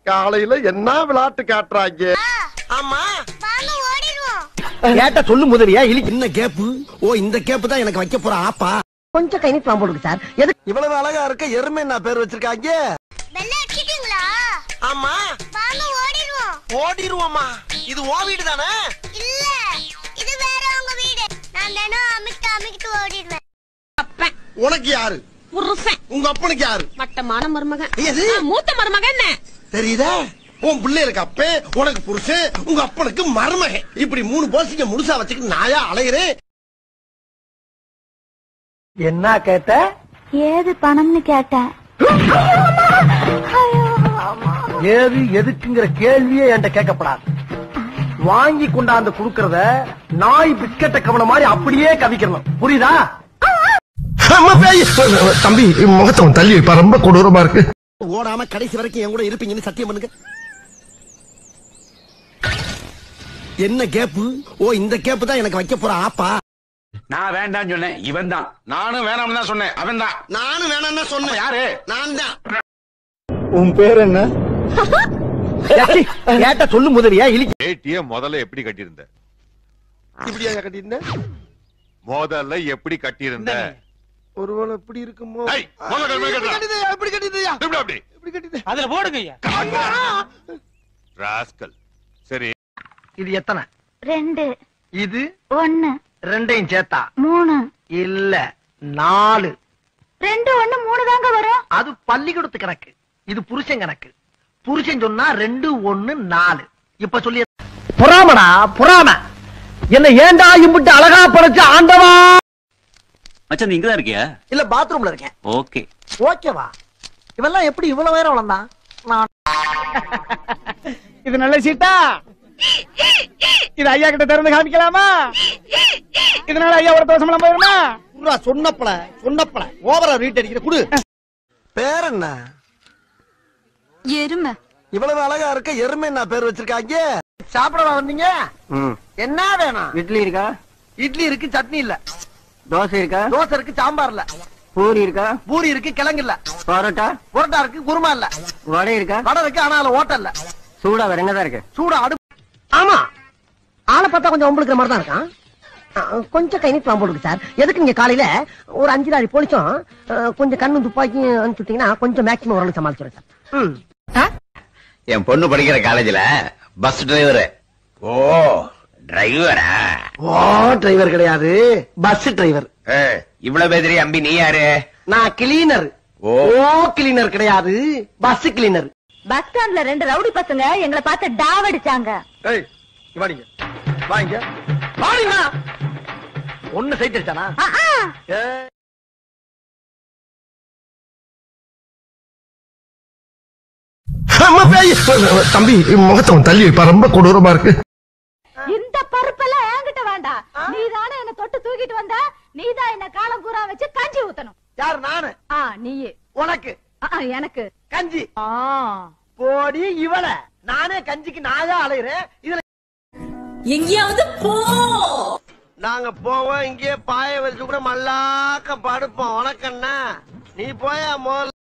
காலையில என்ன விளையாட்டு காட்டுறாங்க ஆமா வாங்க ஓடிடுவோம் கேட்ட சொல்லு முதலியா இலி என்ன கேப்பு ஓ இந்த கேப்பு தான் எனக்கு வைக்க போற ஆப்பா கொஞ்சம் கை நீட்டு போடுங்க சார் எதுக்கு இவ்வளவு அழகா இருக்க எருமை என்ன பேர் வச்சிருக்காங்க வெள்ள அடிச்சிட்டீங்களா ஆமா வாங்க ஓடிடுவோம் ஓடிடுவோமா இது ஓ வீடு தானே இல்ல இது வேற உங்க வீடு நான் தினம் அமிக்கிட்டு அமிக்கிட்டு ஓடிடுவேன் உனக்கு யாரு புருஷன் உங்க அப்பனுக்கு யாரு மட்டமான மருமகன் எது? ஆ, மூத்த மருமகன் என்ன தெரியுதா உன் பிள்ளைகளுக்கு அப்பே உனக்கு புருஷன் உங்க அப்பனுக்கு மருமகன் இப்படி மூணு போசிங்க முழுசா வச்சுக்கிட்டு நாயா அலையிறேன் என்ன கேட்ட ஏது பணம்னு கேட்டேன் ஏது எதுக்குங்கிற கேள்வியே என்கிட்ட கேட்கப்படாது வாங்கி கொண்டாந்து குடுக்கறத நாய் பிஸ்கட்ட கவன மாதிரி அப்படியே கவிக்கணும் புரியுதா அம்மா, பேய். தம்பி முகத்தை அவன் தள்ளி வைப்பா ரொம்ப கொடூரமா இருக்கு ஓடாம கடைசி வரைக்கும் என் கூட இருப்பீங்கன்னு சத்தியம் பண்ணுங்க என்ன கேப்பு ஓ இந்த கேப்பு தான் எனக்கு வைக்க போற ஆப்பா நான் வேண்டாம்னு சொன்னேன் இவன் தான் நானும் வேணாம்னு தான் சொன்னேன் அவன் தான் நானும் வேணாம்னு சொன்னேன் யாரு நான் தான் உன் பேர் என்ன கேட்ட சொல்லு முதலியா இலி வேட்டிய முதல்ல எப்படி கட்டியிருந்த இப்படியா கட்டிருந்தேன் முதல்ல எப்படி கட்டியிருந்த ஒருவேளை எப்படி இருக்குமோ ஐய், முதல்ல கட்டு, கட்டுடா. கட்டிதையா, எப்படி கட்டிதையா இப்படி அப்படி எப்படி கட்டிதை அதுல போடுங்க ராஸ்கல் சரி இது எத்தனை ரெண்டு இது ஒன்னு ரெண்டையும் சேர்த்தா மூணு இல்ல நாலு ரெண்டு ஒண்ணு மூணு தாங்க வரும் அது பள்ளிக்கூடத்து கணக்கு இது புருஷன் கணக்கு புருஷன் சொன்னா ரெண்டு ஒண்ணு நாலு இப்ப சொல்லி புறாமடா புறாம என்ன ஏண்டா இம்புட்டு அழகா படைச்ச ஆண்டவா மச்சான் நீ இங்கதான் இருக்கியா இல்ல பாத்ரூம்ல இருக்கேன் ஓகே ஓகேவா இவெல்லாம் எப்படி இவ்வளவு உயரம் வளர்ந்தான் நான் இது நல்ல சீட்டா இது ஐயா கிட்ட திறந்து காமிக்கலாமா இதனால ஐயா ஒரு தோசமெல்லாம் போயிருமா புறா சொன்னப்பல சொன்னப்பல ஓவரா ரீட் அடிக்கிற குடு பேர் என்ன எருமை இவ்வளவு அழகா இருக்க எருமை என்ன பேர் வச்சிருக்காங்க சாப்பிடவா வந்தீங்க என்ன வேணும் இட்லி இருக்கா இட்லி இருக்கு சட்னி இல்ல தோசை இருக்கா தோசை இருக்கு சாம்பார் இல்ல பூரி இருக்கா பூரி இருக்கு கிழங்கு இல்ல பரோட்டா பரோட்டா இருக்கு குருமா இல்ல வடை இருக்கா வடை இருக்கு ஆனா அதுல ஓட்ட இல்ல சூடா வேற என்னதான் இருக்கு சூடா அடுப்பு ஆமா ஆளை பார்த்தா கொஞ்சம் ஒம்பளுக்கிற மாதிரி தான் இருக்கான் ஆ, கொஞ்சம் கை நீட்டு போடுங்க சார் எதுக்கு நீங்க காலையில ஒரு அஞ்சு நாள் போலிச்சோம் கொஞ்சம் கண்ணு துப்பாக்கியும் அனுப்பிச்சு விட்டீங்கன்னா கொஞ்சம் மேக்சிமம் ஓரளவு சமாளிச்சுறேன் சார் ம் ஆ? என் பொண்ணு படிக்கிற காலேஜ்ல பஸ் டிரைவர் ஓ டிரைவரா ஓ டிரைவர் கிடையாது பஸ் டிரைவர் இவ்வளவு பேதிரி அம்பி நீ யாரு நான் கிளீனர் ஓ. ஓ கிளீனர் கிடையாது பஸ் கிளீனர் பஸ் ஸ்டாண்ட்ல ரெண்டு ரவுடி பசங்க எங்களை பார்த்து டாவடிச்சாங்க ஏய் இங்க வாடிங்க வாங்க வாடிங்க ஒண்ணு சைட் அடிச்சானா ஏய். அம்மா, பேய். தம்பி முகத்தை அவன் தள்ளி வைப்பா ரொம்ப கொடூரமா இருக்கு இந்த பருப்பெல்லாம் என்கிட்ட வேண்டாம் நீ தானே என்ன தொட்டு தூக்கிட்டு வந்த நீ தான் என்ன காலம் கூறா வச்சு கஞ்சி ஊத்தணும் யார் நானு ஆ நீயே உனக்கு ஆ, ஆ, எனக்கு கஞ்சி ஆ போடி இவள நானே கஞ்சிக்கு நாயா அலையிறேன் இதுல எங்கேயாவது போ நாங்க போவோம் இங்கே பாய வச்சு கூட மல்லாக்க படுப்போம் உனக்கு என்ன நீ போயா முதல்ல